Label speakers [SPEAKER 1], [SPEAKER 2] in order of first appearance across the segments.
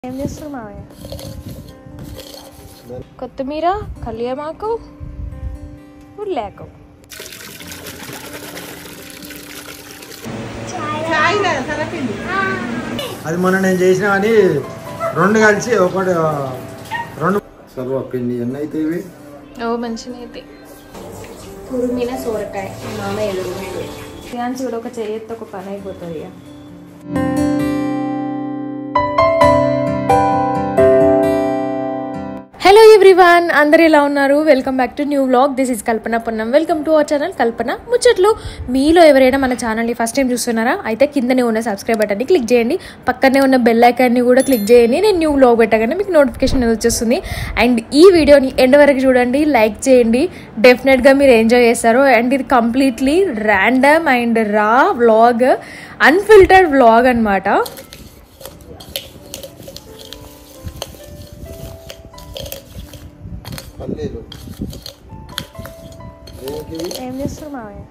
[SPEAKER 1] ఏం చేస్తున్నారు మామయ్య కొత్తిమీర కళ్యామాకు ఉల్లాకు
[SPEAKER 2] అది మొన్న నేను చేసిన అని రెండు కలిసి ఒకటి ఆ, రెండు సర్వ పిండి ఎన్ని అయితే ఇవి
[SPEAKER 1] ఓ మంచిగా అయితే తురిమిన సోరకాయ మామయ్య ఎదురు ధ్యాన్స్ కూడా ఒక చేయొత్తి ఒక పని అయిపోతుంది ఇక హలో ఎవ్రీవన్ అందరు ఎలా ఉన్నారు welcome back to new vlog this is Kalpana Ponnam welcome to our channel Kalpana ముచ్చట్లు మీలో ఎవరైనా మన ఛానల్ని ఫస్ట్ టైం చూస్తున్నారా అయితే కిందనే ఉన్న సబ్స్క్రైబ్ బటన్ని క్లిక్ చేయండి పక్కనే ఉన్న బెల్ ఐకాన్ని కూడా క్లిక్ చేయండి నేను న్యూ వ్లాగ్ పెట్టగానే మీకు నోటిఫికేషన్ వచ్చేస్తుంది అండ్ ఈ వీడియోని ఎండ్ వరకు చూడండి లైక్ చేయండి డెఫినెట్గా మీరు ఎంజాయ్ చేస్తారు అండ్ ఇది completely random and raw vlog unfiltered vlog అనమాట
[SPEAKER 2] పల్లీలు దేనికి ఇవి?
[SPEAKER 1] ఏం చేస్తారు మామయ్య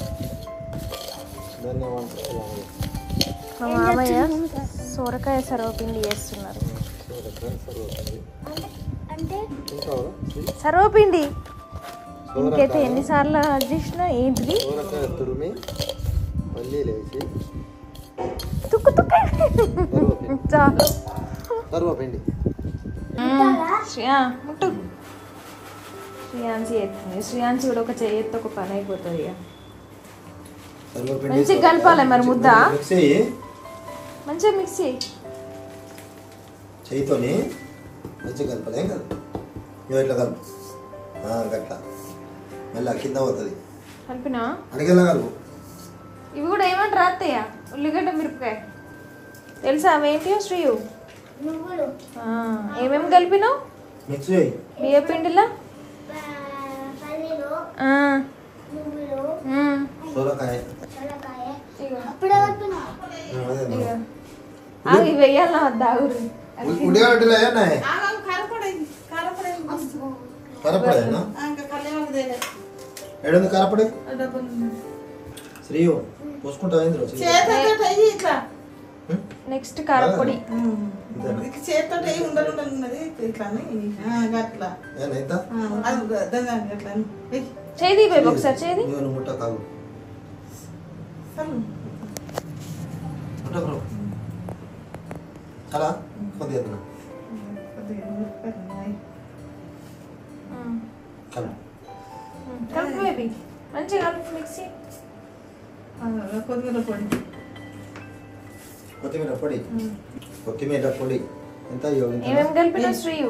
[SPEAKER 2] దాన్ని ఏమంటారు?
[SPEAKER 1] మా మామయ్య సొరకాయ సర్వపిండి చేస్తున్నారు
[SPEAKER 2] సోరకాయ, సర్వపిండి. తింటావా? శ్రీ?
[SPEAKER 1] సర్వపిండి ఇంకైతే
[SPEAKER 2] సోరకాయ,
[SPEAKER 1] ఎన్నిసార్లు చేసినా ఏంటిది
[SPEAKER 2] సోరకాయ తురిమి పల్లీలు వేసి
[SPEAKER 1] తుక్కు తుక్కు
[SPEAKER 2] సర్వపిండి
[SPEAKER 1] చాలు
[SPEAKER 2] సర్వపిండి
[SPEAKER 1] శ్రియా ముట్టు శ్రియాన్సి ఎత్తుంది శ్రియాన్సి కూడా ఒక చేయెత్తి ఒక పని అయిపోతుంది ఇక
[SPEAKER 2] సర్వపిండి
[SPEAKER 1] మంచిగా కలపాలి మరి ముద్ద.
[SPEAKER 2] మిక్స్ చేయి
[SPEAKER 1] మంచిగా మిక్స్ చేయి
[SPEAKER 2] చేయితోని మంచిగా కలపలేం కదా ఇవి ఇట్లా కలుపు ఆ, గట్లా మళ్ళీ కింద పోతుంది
[SPEAKER 1] కలిపినా
[SPEAKER 2] అడిగేలా కలుపు
[SPEAKER 1] ఇవి కూడా ఏమంటారు అత్తయ్య ఉల్లిగడ్డ మిరపకాయ తెలుసా అవేంటియో శ్రీయు
[SPEAKER 3] నువ్వులు
[SPEAKER 1] ఆ, ఏమేమి కలిపినావు
[SPEAKER 2] మిక్స్ చేయి
[SPEAKER 1] బియ్య పిండిలా
[SPEAKER 3] పల్లీలు
[SPEAKER 1] ఆ,
[SPEAKER 3] నువ్వులు
[SPEAKER 1] ఉమ్,
[SPEAKER 3] సొరకాయ
[SPEAKER 1] ఇగో
[SPEAKER 3] అప్పుడే కలిపినా
[SPEAKER 2] ఆ, అదే అన్న.
[SPEAKER 1] ఇగో అవి వెయ్యాలా వద్దా ఊరు
[SPEAKER 2] ఉ- ఉడిగా పెట్టలే నాయ్ కరపడేనా ఏడుంది కరపడి శ్రీయు పోసుకుంటా ఏంది రోజు
[SPEAKER 1] నెక్స్ట్ కారపొడి
[SPEAKER 2] ఇంతేనా? ఏనా ఇంత
[SPEAKER 1] చేది బాబు ఒకసారి చేది
[SPEAKER 2] ఇదిగో నువ్వు ముట్ట కాగు ముట్ట బ్రో చాలా కొద్దిగా ఎత్తున
[SPEAKER 1] ఉమ్,
[SPEAKER 2] కలు
[SPEAKER 1] ఉమ్, కలుపు బేబీ మంచిగా కలుపు మిక్సీ
[SPEAKER 2] కొత్తిమీర పొడి కొత్తిమీర పొడి ఎంత అయ్యో ఇంత?
[SPEAKER 1] ఏమేమి కలిపినా శ్రీయు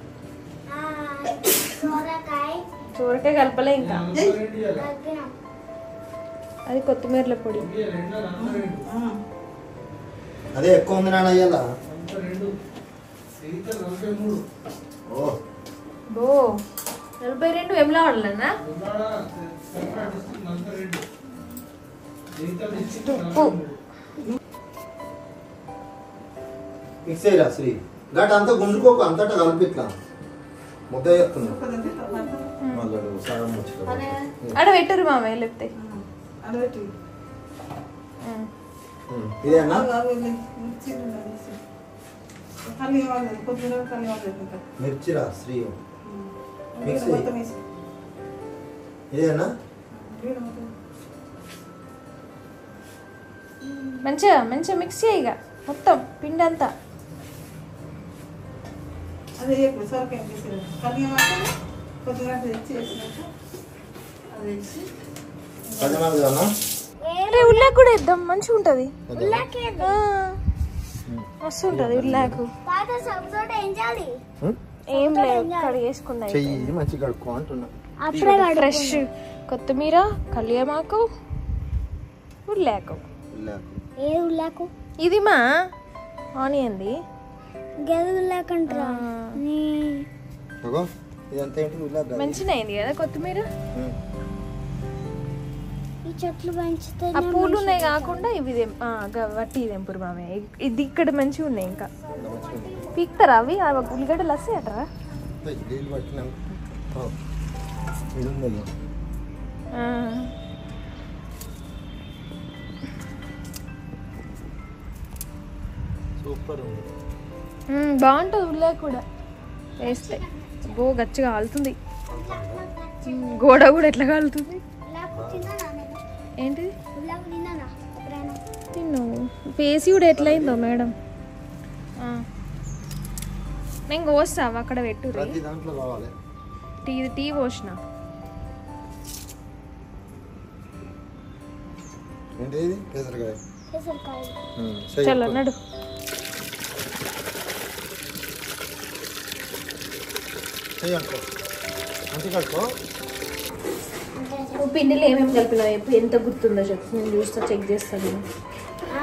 [SPEAKER 3] సొరకాయ
[SPEAKER 1] చూరకే కలపలే ఇంకా
[SPEAKER 3] కలిపినా
[SPEAKER 1] అది కొత్తిమీరల పొడి
[SPEAKER 2] అదే ఎక్కువ ఉంది నాన్న అయ్యాల ఓ
[SPEAKER 1] బో నలభై రెండు ఎంలా వాడలన్నా ఉప్పు
[SPEAKER 2] మిక్స్ అయ్యరా శ్రీ గట్ అంతా గుంజుకోకు అంతటా కలిపి ఇట్లా ముద్ద చేస్తున్నా మళ్ళీ సగం ముచ్చుకో
[SPEAKER 1] ఆడ పెట్టరు మామయ్య లేకపోతే ఉమ్.
[SPEAKER 2] ఇదేనా మిర్చిరా శ్రీ మిక్స్ ఇదేనా
[SPEAKER 1] మంచిగా మంచిగా మిక్స్ చేయగా మొత్తం పిండి అంతా
[SPEAKER 4] అదే ఇప్పుడు సొరకాయ తీసేది కలియమాక కొద్దిగా తెచ్చి వేసినాక అది వేసి
[SPEAKER 2] పదినాలుగు అన్నా
[SPEAKER 1] అరే ఉల్లాకు కూడా ఇద్దాం మంచిగా ఉంటది ఆ, మస్తు ఉంటది ఉల్లాకు
[SPEAKER 3] తాత సబ్జోట ఏం చేయాలి
[SPEAKER 1] ఏం లేదు కడిగేసుకుందా
[SPEAKER 2] చెయ్యి మంచి కడుక్కో అంటున్నా
[SPEAKER 3] అప్పుడే
[SPEAKER 1] ఫ్రెష్ కొత్తిమీర కళ్యామాకు ఉల్లాకు
[SPEAKER 2] ఉల్లాకు.
[SPEAKER 3] ఏ ఉల్లాకు
[SPEAKER 1] ఇది మా ఆనియన్ది
[SPEAKER 3] గది ఉల్లాకంటారా
[SPEAKER 2] అగో ఇదంతా ఏంటి ఉల్లాకు కాదు.
[SPEAKER 1] మంచిగా అయింది కదా కొత్తిమీర
[SPEAKER 2] ఉమ్.
[SPEAKER 3] ఈ చెట్లు పెంచితే
[SPEAKER 1] ఆ పూలు ఉన్నాయి కాకుండా ఇవి తెం- ఆ, గ- వట్టి తెంపురు మామే ఇది ఇక్కడ మంచిగా ఉన్నాయి ఇంకా
[SPEAKER 2] ఇలా మంచిగా ఉంది.
[SPEAKER 1] పీక్తారా అవి ఆ ఉల్లిగడ్డలు వస్తాయట్రా
[SPEAKER 2] ఏయ్, నీళ్ళు పట్టినాక ఓ, ఇది ఉంది ఇగో.
[SPEAKER 1] ఆ.
[SPEAKER 2] సూపర్ ఉంది
[SPEAKER 1] మ్మ్, బాగుంటుంది ఉల్లా కూడా వేస్తే గో గచ్చిగా కాలుతుంది మ్మ్, గోడ కూడా ఎట్లా కాలుతుంది
[SPEAKER 3] ఉల్లాకు తిన్నానా నేను
[SPEAKER 1] ఏంటిది
[SPEAKER 3] ఉల్లాకు తిన్నానా ఎప్పుడైనా
[SPEAKER 1] తిన్ను ఫేస్ కూడా ఎట్లయిందో మేడం ఆ. నేను కోస్తావా అక్కడ పెట్టు
[SPEAKER 2] ప్రతి దాంట్లో కావాలి
[SPEAKER 1] టీ టీ పోసిన
[SPEAKER 2] ఏంటి ఇది పెసరకాయ
[SPEAKER 3] పెసరకాయ
[SPEAKER 2] ఉమ్, చెయ్యి.
[SPEAKER 1] చలో నడు
[SPEAKER 2] చెయ్యి అనుకో అంతే కడుకో
[SPEAKER 1] నువ్వు పిండిలో ఏమేమి కలిపినావు చెప్పు ఎంత గుర్తుందో చెప్పు నేను చూస్తా చెక్ చేస్తాను
[SPEAKER 3] ఆ,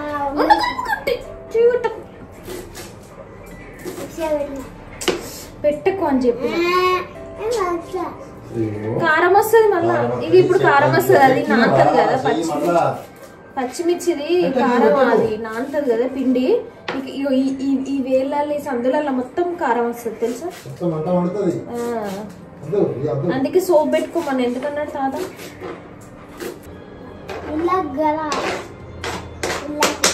[SPEAKER 3] మిక్సీ పెట్టినా
[SPEAKER 1] పెట్టకు అని చెప్పి
[SPEAKER 3] ఏం అట్లా
[SPEAKER 1] కారం వస్తుంది మళ్ళా ఇది ఇప్పుడు కారం వస్తుంది అది నానుతుంది కదా
[SPEAKER 2] చెయ్యి
[SPEAKER 1] పచ్చి
[SPEAKER 2] మళ్ళా
[SPEAKER 1] పచ్చిమిర్చిది కారం అది నానుతుంది కదా పిండి ఇక ఇగో ఈ- ఈ ఈ వేళ్ళల్లో ఈ సందులలో మొత్తం కారం వస్తుంది తెలుసా
[SPEAKER 2] మొత్తం మంట పడుతుంది
[SPEAKER 1] ఆ.
[SPEAKER 2] అద్దు ఇది అద్దు
[SPEAKER 1] అందుకే సోప్ పెట్టుకోమని ఎందుకన్నాడు తాత
[SPEAKER 3] ఉల్లాకు గల ఉల్లాకు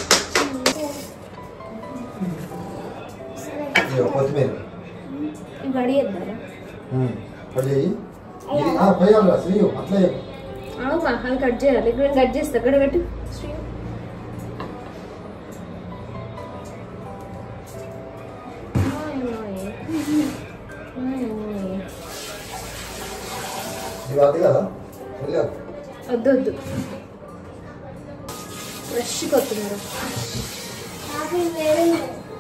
[SPEAKER 3] సరే
[SPEAKER 2] ఇదిగో కొత్తిమీర
[SPEAKER 1] ఇవి అడిగేద్దారా
[SPEAKER 2] ఉమ్, కట్ చేయి ఇది ఆ, పోయాలి శ్రీ అట్లే చెప్పు.
[SPEAKER 1] అవునా అది కట్ చేయాలి ఇప్పుడు నేను కట్ చేస్తా ఇక్కడ పెట్టు శ్రీ
[SPEAKER 2] ఇది అది కదా వెళ్ళారు
[SPEAKER 1] వద్దు వద్దు ఫ్రెష్ కొత్తిమీర
[SPEAKER 3] నాకు వేరే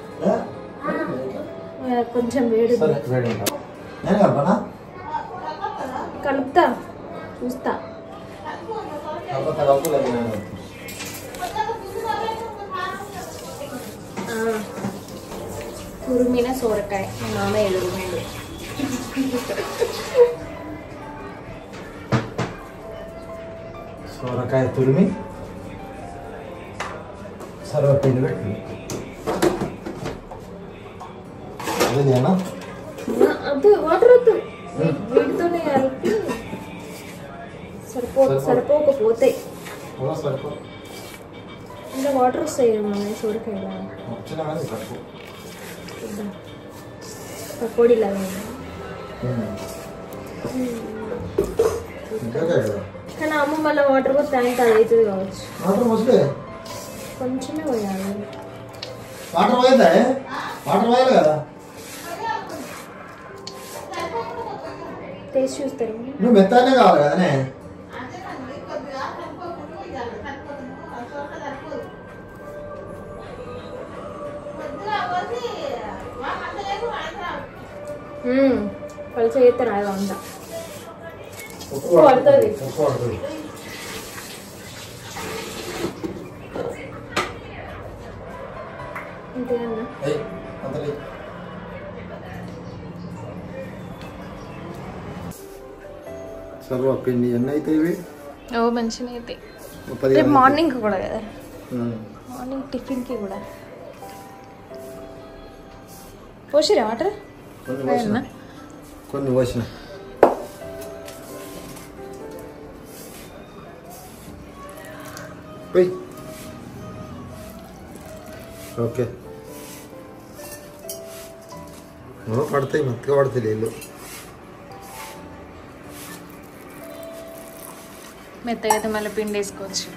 [SPEAKER 1] ఆ, కొంచెం వేడి
[SPEAKER 2] సరే వేడి ఉంటా నేను కలపనా
[SPEAKER 1] కలుపుతా చూస్తా
[SPEAKER 2] కలపతా కలపలేదు నేను
[SPEAKER 1] ఆ, తురిమిన సోరకాయ మా మామ ఎదురుమిండు
[SPEAKER 2] సోరకాయ తురిమి సర్వపిండి పెట్టి అదేనా
[SPEAKER 1] వద్దు వాటర్ వద్దు వీటితోనే కలిపి సరిపో
[SPEAKER 2] సరిపో.
[SPEAKER 1] సరిపోకపోతే
[SPEAKER 2] ఓ సరిపో
[SPEAKER 1] ఇంకా వాటర్ వస్తాయి కదా మామయ్య సోరకాయలా
[SPEAKER 2] వచ్చినా కానీ తక్కువ
[SPEAKER 1] పకోడీ లాగా
[SPEAKER 2] ఇంకా కదా
[SPEAKER 1] కానీ అమ్మ మళ్ళీ వాటర్ పోతే ఆయన అది అవుతుంది కావచ్చు
[SPEAKER 2] వాటర్ వస్తే
[SPEAKER 1] కొంచెమే పోయాలి
[SPEAKER 2] వాటర్ పోయిందా వాటర్ పోయాలి కదా
[SPEAKER 1] టేస్ట్ చూస్తారు
[SPEAKER 2] నువ్వు మెత్తనే కావాలి కదనే
[SPEAKER 1] కలిసి చేస్తారు అది అంతా
[SPEAKER 2] ఉప్పు
[SPEAKER 1] పడుతుంది.
[SPEAKER 2] ఉప్పు పడుతుంది
[SPEAKER 1] ఇంతేనా
[SPEAKER 2] ఏయ్, అంత లే. సర్వ పిండి ఎన్ని అవుతాయి ఇవి
[SPEAKER 1] ఓ మంచిగా అయితే
[SPEAKER 2] ఓ పది
[SPEAKER 1] రేపు మార్నింగ్ కూడా కదా
[SPEAKER 2] ఉమ్.
[SPEAKER 1] మార్నింగ్ టిఫిన్కి కూడా పోసిరా వాటర్
[SPEAKER 2] కొన్ని పోసిన కొన్ని పోసిన పోయి ఓకే ఓ పడతాయి మెత్తగా పడతాయి నీళ్ళు
[SPEAKER 1] మెత్తగా అయితే మళ్ళీ పిండి వేసుకోవచ్చు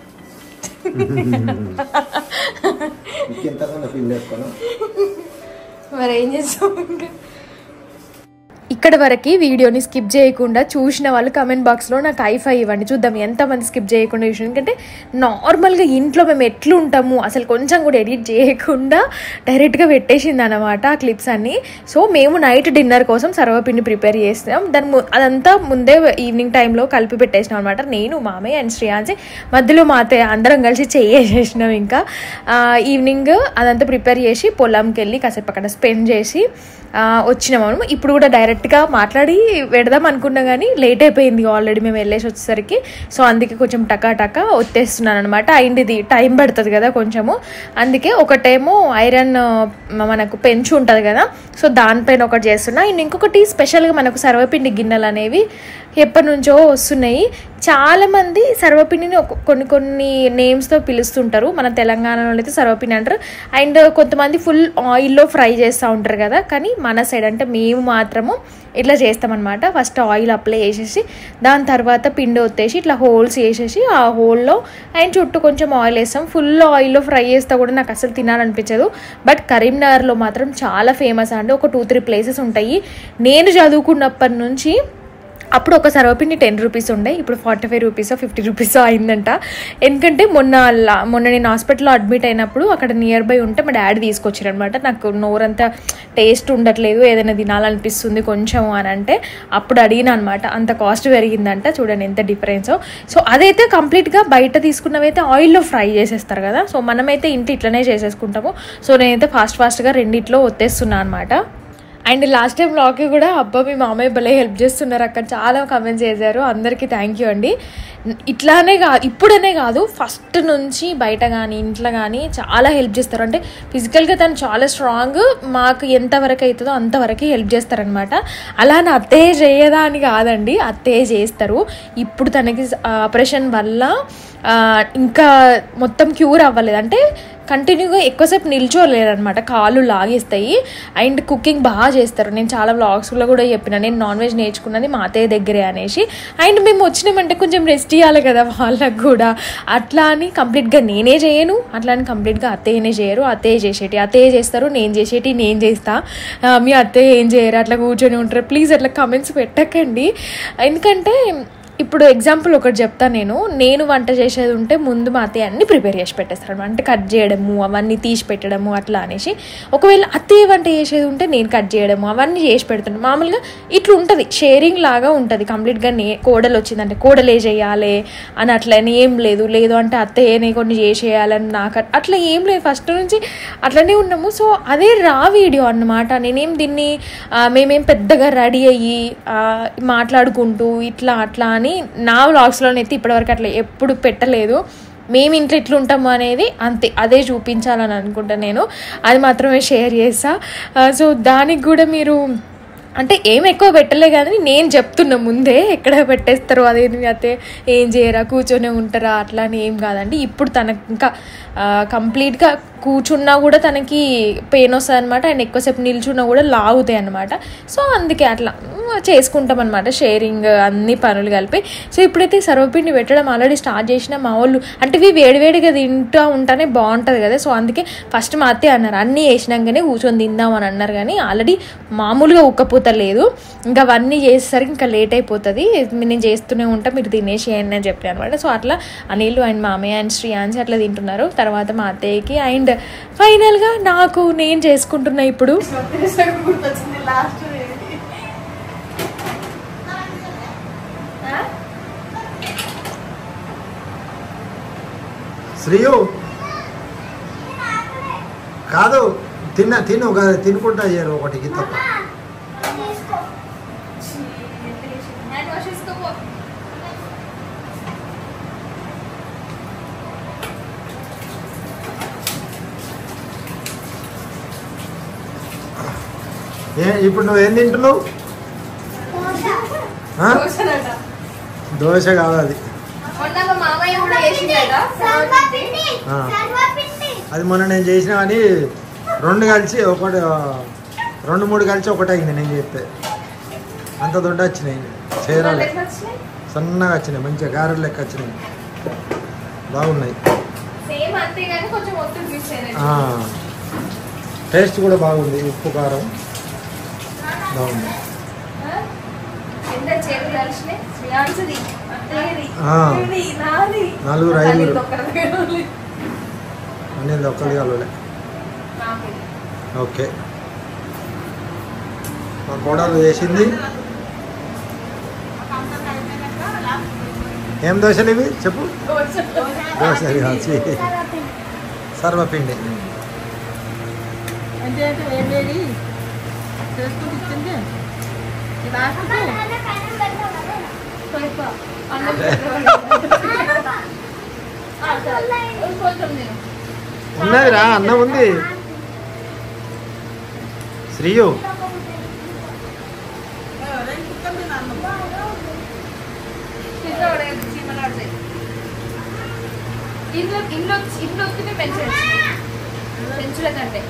[SPEAKER 2] ఇంకెంతకన్నా పిండి వేసుకోనా
[SPEAKER 1] మరి ఏం చేస్తాం ఇంకా ఇక్కడ వరకు వీడియోని స్కిప్ చేయకుండా చూసిన వాళ్ళు కమెంట్ బాక్స్లో నాకు ఐఫై ఇవ్వండి చూద్దాం ఎంతమంది స్కిప్ చేయకుండా చూసిన ఎందుకంటే నార్మల్గా ఇంట్లో మేము ఎట్లుంటాము అసలు కొంచెం కూడా ఎడిట్ చేయకుండా డైరెక్ట్గా పెట్టేసింది అనమాట ఆ క్లిప్స్ అన్ని సో మేము నైట్ డిన్నర్ కోసం సర్వపిండి ప్రిపేర్ చేస్తాం దాని ము- అదంతా ముందే ఈవినింగ్ టైంలో కలిపి పెట్టేసినాం అనమాట నేను మామయ్య అండ్ శ్రేయాన్సి మధ్యలో మా అత్తయ్య అందరం కలిసి చేసేసినాం ఇంకా ఆ, ఈవినింగ్ అదంతా ప్రిపేర్ చేసి పొలంకి వెళ్ళి కాసేపు అక్కడ స్పెండ్ చేసి ఆ, వచ్చినాము మనం ఇప్పుడు కూడా డైరెక్ట్గా మాట్లాడి పెడదాం అనుకున్నా కానీ లేట్ అయిపోయింది ఆల్రెడీ మేము వెళ్ళేసి వచ్చేసరికి సో అందుకే కొంచెం టకా టకా వచ్చేస్తున్నాను అనమాట అయింది టైం పడుతుంది కదా కొంచెము అందుకే ఒకటేమో ఐరన్ ఆ, మనకు పెంచు ఉంటుంది కదా సో దానిపైన ఒకటి చేస్తున్నా అండ్ ఇంకొకటి స్పెషల్గా మనకు సర్వపిండి గిన్నెలు అనేవి ఎప్పటి నుంచో వస్తున్నాయి చాలామంది సర్వపిండిని ఒక- కొన్ని కొన్ని నేమ్స్తో పిలుస్తుంటారు మన తెలంగాణలో అయితే సర్వపిండి అంటారు అండ్ కొంతమంది ఫుల్ ఆయిల్లో ఫ్రై చేస్తూ ఉంటారు కదా కానీ మన సైడ్ అంటే మేము మాత్రము ఇట్లా చేస్తామన్నమాట ఫస్ట్ ఆయిల్ అప్లై చేసేసి దాని తర్వాత పిండి ఒత్తేసి ఇట్లా హోల్స్ వేసేసి ఆ హోల్లో అండ్ చుట్టూ కొంచెం ఆయిల్ వేస్తాం ఫుల్ ఆయిల్లో ఫ్రై చేస్తే కూడా నాకు అసలు తినాలనిపించదు బట్ కరీంనగర్లో మాత్రం చాలా ఫేమస్ అండి ఒక టూ త్రీ ప్లేసెస్ ఉంటాయి నేను చదువుకున్నప్పటి నుంచి అప్పుడు ఒక సర్వపిండి టెన్ రూపీస్ ఉండే ఇప్పుడు forty five rupees fifty rupees అయిందంట ఎందుకంటే మొన్న లా- మొన్న నేను హాస్పిటల్లో అడ్మిట్ అయినప్పుడు అక్కడ నియర్ బై ఉంటే మా డాడీ తీసుకొచ్చారనమాట నాకు నోరంతా టేస్ట్ ఉండట్లేదు ఏదైనా తినాలనిపిస్తుంది కొంచెం అని అంటే అప్పుడు అడిగిన అనమాట అంత కాస్ట్ పెరిగిందంట చూడండి ఎంత డిఫరెన్సో సో అదైతే కంప్లీట్గా బయట తీసుకున్నవైతే ఆయిల్లో ఫ్రై చేసేస్తారు కదా సో మనమైతే ఇంట్లో ఇట్లనే చేసేసుకుంటాము సో నేనైతే ఫాస్ట్ ఫాస్ట్గా రెండిట్లో ఒత్తేస్తున్నాను అనమాట అండ్ లాస్ట్ టైం బ్లాగ్కి కూడా అబ్బా మీ మామయ్య భలే హెల్ప్ చేస్తున్నారు అక్కడ చాలా కమెంట్స్ చేశారు అందరికీ థ్యాంక్ యూ అండి ఇట్లానే కాదు ఇప్పుడనే కాదు ఫస్ట్ నుంచి బయట కానీ ఇంట్లో కానీ చాలా హెల్ప్ చేస్తారు అంటే ఫిజికల్గా తను చాలా స్ట్రాంగ్ మాకు ఎంతవరకు అవుతుందో అంతవరకు హెల్ప్ చేస్తారనమాట అలా నా అత్తయ్య చేయదా అని కాదండి అత్తయ్య చేస్తారు ఇప్పుడు తనకి ఆపరేషన్ వల్ల ఆ, ఇంకా మొత్తం క్యూర్ అవ్వలేదు అంటే కంటిన్యూగా ఎక్కువసేపు నిల్చోలేదన్నమాట కాళ్ళు లాగేస్తాయి అండ్ కుకింగ్ బాగా చేస్తారు నేను చాలా వ్లాగ్స్లో కూడా చెప్పిన నేను నాన్ వెజ్ నేర్చుకున్నది మా అత్తయ్య దగ్గరే అనేసి అండ్ మేము వచ్చినామంటే కొంచెం రెస్ట్ ఇవ్వాలి కదా వాళ్ళకు కూడా అట్లా అని కంప్లీట్గా నేనే చేయను అట్లా అని కంప్లీట్గా అత్తయ్యనే చేయరు అత్తయ్య చేసేటి అత్తయ్య చేస్తారు నేను చేసేటి నేను చేస్తా ఆ, మీ అత్తయ్య ఏం చేయరు అట్లా కూర్చొని ఉంటారు ప్లీజ్ అట్లా కమెంట్స్ పెట్టకండి ఎందుకంటే ఇప్పుడు ఎగ్జాంపుల్ ఒకటి చెప్తా నేను నేను వంట చేసేది ఉంటే ముందు మా అత్తయ్య అన్ని ప్రిపేర్ చేసి పెట్టేస్తాను అంటే కట్ చేయడము అవన్నీ తీసి పెట్టడము అట్లా అనేసి ఒకవేళ అత్తయ్య వంట చేసేది ఉంటే నేను కట్ చేయడము అవన్నీ చేసి పెడతాను మామూలుగా ఇట్లా ఉంటుంది షేరింగ్ లాగా ఉంటుంది కంప్లీట్గా నే కోడలు వచ్చిందంటే కోడలే చేయాలి అని అట్లని ఏం లేదు లేదు అంటే అత్తయ్యనే కొన్ని చేసేయాలని నాకు అట్- అట్లా ఏం లేదు ఫస్ట్ నుంచి అట్లనే ఉన్నాము సో అదే రా వీడియో అన్నమాట నేనేం దీన్ని ఆ, మేమేం పెద్దగా రెడీ అయ్యి ఆ, మాట్లాడుకుంటూ ఇట్లా అట్లా అని నా వ్లాగ్స్లోనైతే ఇప్పటివరకు అట్లా ఎప్పుడు పెట్టలేదు మేము ఇంట్లో ఇట్లా ఉంటాము అనేది అంతే అదే చూపించాలని అనుకుంటా నేను అది మాత్రమే షేర్ చేస్తా ఆ, సో దానికి కూడా మీరు అంటే ఏం ఎక్కువ పెట్టలే కానీ నేను చెప్తున్నా ముందే ఎక్కడ పెట్టేస్తారో అదేంటి అయితే ఏం చేయరా కూర్చొనే ఉంటారా అట్లా అని ఏం కాదండి ఇప్పుడు తనకు ఇంకా కంప్లీట్గా కూర్చున్నా కూడా తనకి పెయిన్ వస్తుంది అనమాట అండ్ ఎక్కువసేపు నిల్చున్నా కూడా లాగుతాయి అనమాట సో అందుకే అట్లా మ్, చేసుకుంటాం అనమాట షేరింగ్ అన్ని పనులు కలిపి సో ఇప్పుడైతే సర్వపిండి పెట్టడం ఆల్రెడీ స్టార్ట్ చేసిన మా వాళ్ళు అంటే ఇవి వేడివేడిగా తింటూ ఉంటానే బాగుంటుంది కదా సో అందుకే ఫస్ట్ మా అత్తయ్య అన్నారు అన్నీ వేసినాకనే కూర్చొని తిందాం అని అన్నారు కానీ ఆల్రెడీ మామూలుగా ఉక్కపోతలేదు ఇంకా అవన్నీ చేసేసరికి ఇంకా లేట్ అయిపోతుంది నేను చేస్తూనే ఉంటా మీరు తినేసేయండి అని చెప్పాను అనమాట సో అట్లా అనిల్ అండ్ మామయ్య అండ్ శ్రీయాన్స్ అట్లా తింటున్నారు తర్వాత మా అత్తయ్యకి అండ్ ఫైనల్గా నాకు నేను చేసుకుంటున్నా ఇప్పుడు
[SPEAKER 4] గుర్తొచ్చింది లాస్ట్
[SPEAKER 2] శ్రీయు కాదు తిన్న తిను కదా తినుకుంటా చేయరు ఒకటికి తప్ప
[SPEAKER 3] తీసుకో
[SPEAKER 2] ఏ ఇప్పుడు నువ్వు ఏం తింటున్నావు ఆ? దోశ కాదు అది
[SPEAKER 1] మామయ్య కూడా చేసిందట
[SPEAKER 3] సర్వపిండి
[SPEAKER 2] ఆ.
[SPEAKER 3] సర్వపిండి
[SPEAKER 2] అది మొన్న నేను చేసిన కానీ రెండు కలిసి ఒకటి ఆ, రెండు మూడు కలిసి ఒకటి అయింది నేను చెప్తే అంత దొడ్డ వచ్చినాయి చీరలు సన్నగా వచ్చినాయి మంచిగా గారెలు లెక్క వచ్చినాయి బాగున్నాయి
[SPEAKER 1] సేమ్ అంతే కానీ కొంచెం ఒత్తిడి మిస్
[SPEAKER 2] ఆ, టేస్ట్ కూడా బాగుంది ఉప్పు కారం బాగుంది
[SPEAKER 1] ఎంత చేతులు కలిసినాయి శ్రీయాన్స్ది అత్తయ్యది
[SPEAKER 2] ఆ.
[SPEAKER 1] ఇది నాది
[SPEAKER 2] నలుగురు, ఐదుగురు.
[SPEAKER 1] ఒక్కరిది.
[SPEAKER 2] అన్ని ఒక్కరి కలవలే
[SPEAKER 1] నాది.
[SPEAKER 2] ఓకే మా కోడలు చేసింది ఏం దోశలు ఇవి చెప్పు దోశలు కాదు, ఛీ.
[SPEAKER 3] సర్వపిండి
[SPEAKER 2] సర్వపిండి
[SPEAKER 4] అంటే అంటే వేడి వేడి చేసుకుని ఇచ్చింది లాస్ట్
[SPEAKER 3] అన్న పైన పెడతావా
[SPEAKER 1] పైపా. అన్నం పెట్టవాలి. ఆ, చాలు. కొంచెం తిను.
[SPEAKER 2] ఉన్నదిరా అన్నం ఉంది శ్రీయు
[SPEAKER 1] ఇంట్లో ఇంట్లో ఇంట్లో వస్తేనే పెన్సిల్ పెన్సిల్ కంటే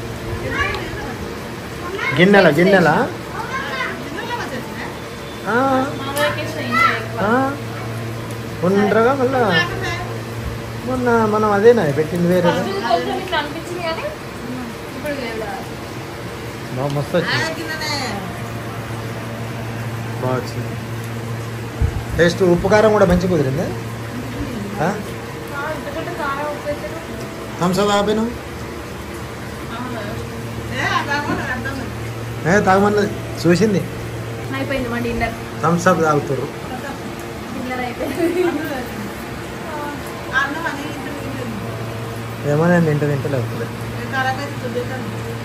[SPEAKER 2] గిన్నెల గిన్నెల ఆ, ఆ. ఉండగా మళ్ళా మొన్న మనం అదేనా పెట్టింది వేరే
[SPEAKER 1] అనిపించింది కానీ ఇప్పుడు
[SPEAKER 2] మస్తు వచ్చింది బాగా వచ్చింది టేస్ట్ ఉప్పు కారం కూడా మంచి కుదిరింది థమ్స్అప్ ఆపాను ఏ తాగమన్నది చూసింది
[SPEAKER 1] అయిపోయింది మా డిన్నర్
[SPEAKER 2] థమ్స్అప్ తాగుతారు
[SPEAKER 1] డిన్నర్ అయిపోయింది
[SPEAKER 4] అన్నం అని ఇంటి
[SPEAKER 2] ఏమో నేను తింటా తింటా లేకపోతే
[SPEAKER 4] కరకైతే చుద్దుతాను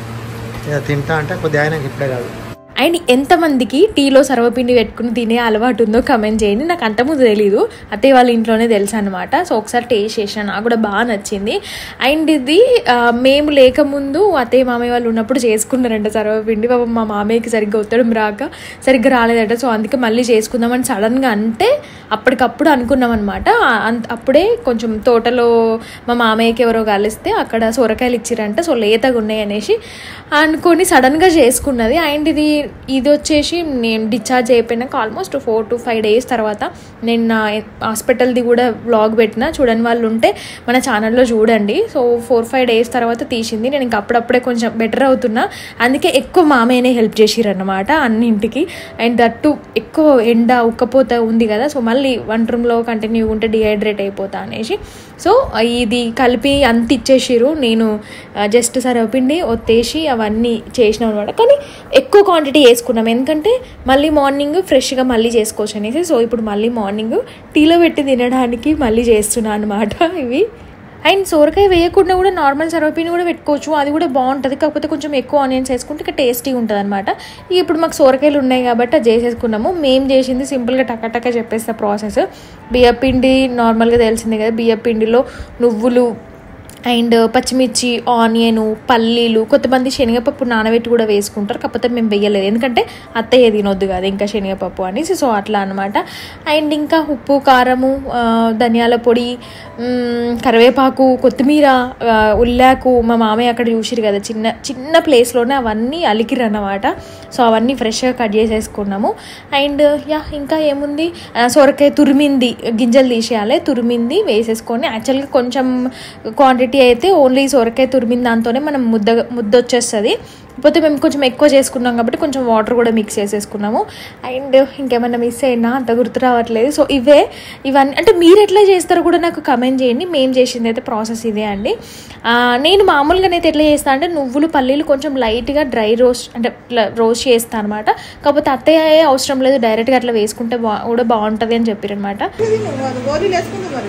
[SPEAKER 2] ఇక తింటా అంటే కొద్దిగా ఆయనకి ఇప్పుడే కాదు
[SPEAKER 1] అండ్ ఎంతమందికి టీలో సర్వపిండి పెట్టుకుని తినే అలవాటు ఉందో కమెంట్ చేయండి నాకు అంతకుముందు తెలీదు అత్తయ్య వాళ్ళ ఇంట్లోనే తెలుసు అనమాట సో ఒకసారి టేస్ట్ చేసాను నాకు కూడా బాగా నచ్చింది అండ్ ఇది ఆ, మేము లేకముందు అత్తయ్య మామయ్య వాళ్ళు ఉన్నప్పుడు చేసుకున్నారంట సర్వపిండి పాపం మా మామయ్యకి సరిగ్గా ఒత్తడం రాక సరిగ్గా రాలేదట సో అందుకే మళ్ళీ చేసుకుందామని సడన్గా అంటే అప్పటికప్పుడు అనుకున్నాం అనమాట అప్పుడే కొంచెం తోటలో మా మామయ్యకి ఎవరో కలిస్తే అక్కడ సొరకాయలు ఇచ్చిరంట సో లేతగా ఉన్నాయి అనేసి అనుకొని సడన్గా చేసుకున్నది అండ్ ఇది ఇది వచ్చేసి నేను డిశ్చార్జ్ అయిపోయినాక almost four to five days తర్వాత నేను నా హాస్పిటల్ది కూడా వ్లాగ్ పెట్టిన చూడని వాళ్ళు ఉంటే మన ఛానల్లో చూడండి సో ఫోర్ ఫైవ్ డేస్ తర్వాత తీసింది నేను ఇంకా అప్పుడప్పుడే కొంచెం బెటర్ అవుతున్నా అందుకే ఎక్కువ మామయ్యనే హెల్ప్ చేసిరన్నమాట అన్నింటికి అండ్ దట్టు ఎక్కువ ఎండ ఉక్కపోత ఉంది కదా సో మళ్ళీ వంట రూమ్లో కంటిన్యూ ఉంటే డిహైడ్రేట్ అయిపోతా అనేసి సో ఇది కలిపి అంత ఇచ్చేసిరు నేను జస్ట్ సరపిండి ఒత్తేసి అవన్నీ చేసినాం అనమాట కానీ ఎక్కువ క్వాంటిటీ వేసుకున్నాం ఎందుకంటే మళ్ళీ మార్నింగ్ ఫ్రెష్గా మళ్ళీ చేసుకోవచ్చు అనేసి సో ఇప్పుడు మళ్ళీ మార్నింగ్ టీలో పెట్టి తినడానికి మళ్ళీ చేస్తున్నాను అనమాట ఇవి అండ్ సోరకాయ వేయకుండా కూడా నార్మల్ సర్వపిండి కూడా పెట్టుకోవచ్చు అది కూడా బాగుంటుంది కాకపోతే కొంచెం ఎక్కువ ఆనియన్స్ వేసుకుంటే ఇక టేస్టీగా ఉంటుంది అనమాట ఇప్పుడు మాకు సోరకాయలు ఉన్నాయి కాబట్టి అది చేసేసుకున్నాము మేము చేసింది సింపుల్గా టక్క చెప్పేస్తా ప్రాసెస్ బియ్యపిండి నార్మల్గా తెలిసిందే కదా బియ్యపిండిలో నువ్వులు అండ్ పచ్చిమిర్చి ఆనియన్ పల్లీలు కొంతమంది శనగపప్పు నానబెట్టి కూడా వేసుకుంటారు కాకపోతే మేము వేయలేదు ఎందుకంటే అత్తయ్య తినొద్దు కదా ఇంకా శనగపప్పు అనేసి సో అట్లా అనమాట అండ్ ఇంకా ఉప్పు కారము ఆ, ధనియాల పొడి మ్, కరివేపాకు కొత్తిమీర ఆ, ఉల్లాకు మా మామయ్య అక్కడ చూసిరు కదా చిన్న చిన్న ప్లేస్లోనే అవన్నీ అలికిరు అన్నమాట సో అవన్నీ ఫ్రెష్గా కట్ చేసేసుకున్నాము అండ్ యా ఇంకా ఏముంది ఆ, సొరకాయ తురిమింది గింజలు తీసేయాలి తురిమింది వేసేసుకొని యాక్చువల్గా కొంచెం క్వాంటిటీ అయితే ఓన్లీ సొరకాయ తురిమిన దాంతోనే మనం ముద్ద ముద్ద వచ్చేస్తుంది కాకపోతే మేము కొంచెం ఎక్కువ చేసుకున్నాం కాబట్టి కొంచెం వాటర్ కూడా మిక్స్ చేసేసుకున్నాము అండ్ ఇంకేమైనా మిస్ అయినా అంత గుర్తు రావట్లేదు సో ఇవే ఇవన్నీ అంటే మీరు ఎట్లా చేస్తారో కూడా నాకు కమెంట్ చేయండి మేము చేసింది అయితే ప్రాసెస్ ఇదే అండి ఆ, నేను మామూలుగానైతే ఎట్లా చేస్తాను అంటే నువ్వులు పల్లీలు కొంచెం లైట్గా డ్రై రోస్ట్ అంటే రోస్ట్ చేస్తాను అనమాట కాకపోతే అత్తయ్య అవసరం లేదు డైరెక్ట్గా అట్లా వేసుకుంటే బా కూడా బాగుంటుంది అని చెప్పారు అనమాట
[SPEAKER 4] గోళీలు వేసుకుంది మరి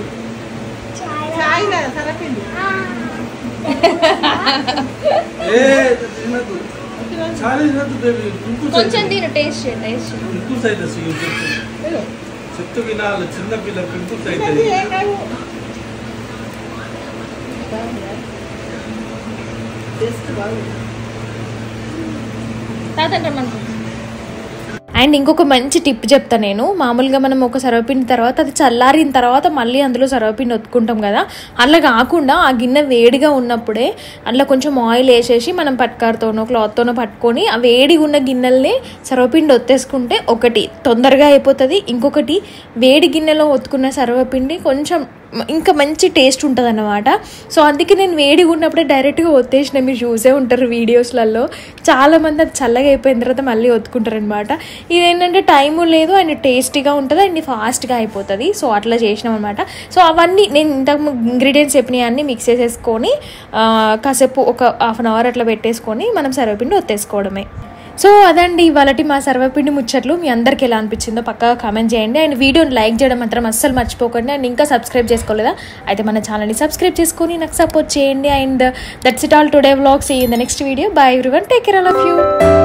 [SPEAKER 4] చాయ్ కదా సరపిండి
[SPEAKER 1] కొంచెం దీని టేస్ట్ టేస్ట్
[SPEAKER 5] పింపుల్స్ అయితే చెట్టు వినాలి చిన్న పిల్ల పింపుల్స్
[SPEAKER 4] ఇది
[SPEAKER 5] అయితే
[SPEAKER 4] ఏం కాదు టేస్ట్ బాగుంది
[SPEAKER 1] అండ్ ఇంకొక మంచి టిప్ చెప్తా నేను మామూలుగా మనం ఒక సర్వపిండి తర్వాత అది చల్లారిన తర్వాత మళ్ళీ అందులో సర్వపిండి ఒత్తుకుంటాం కదా అట్లా కాకుండా ఆ గిన్నె వేడిగా ఉన్నప్పుడే అందులో కొంచెం ఆయిల్ వేసేసి మనం పట్కారుతోనో క్లాత్తోనో పట్టుకొని ఆ వేడిగా ఉన్న గిన్నెల్ని సర్వపిండి ఒత్తేసుకుంటే ఒకటి తొందరగా అయిపోతుంది ఇంకొకటి వేడి గిన్నెలో ఒత్తుకున్న సర్వపిండి కొంచెం ఇంకా మంచి టేస్ట్ ఉంటుంది అన్నమాట సో అందుకే నేను వేడిగా ఉన్నప్పుడే డైరెక్ట్గా ఒత్తేసిన మీరు చూసే ఉంటారు వీడియోస్లలో చాలామంది అది చల్లగా అయిపోయిన తర్వాత మళ్ళీ ఒత్తుకుంటారు అనమాట ఇదేంటంటే టైము లేదు అండ్ టేస్టీగా ఉంటుంది అండ్ ఫాస్ట్గా అయిపోతుంది సో అట్లా చేసినాం అనమాట సో అవన్నీ నేను ఇంతకు ఇంగ్రీడియంట్స్ చెప్పినవి అన్నీ మిక్స్ చేసేసుకొని ఆ, కాసేపు ఒక హాఫ్ అన్ అవర్ అట్లా పెట్టేసుకొని మనం సర్వపిండి ఒత్తేసుకోవడమే సో అదండి ఇవాళ మా సర్వపిండి ముచ్చట్లు మీ అందరికి ఎలా అనిపించిందో పక్కగా కామెంట్ చేయండి అండ్ వీడియోని లైక్ చేయడం మాత్రం అస్సలు మర్చిపోకండి అండ్ ఇంకా సబ్స్క్రైబ్ చేసుకోలేదా అయితే మన ఛానల్ని సబ్స్క్రైబ్ చేసుకొని నాకు సపోర్ట్ చేయండి and that's it all today vlogs in the next video bye everyone take care all of you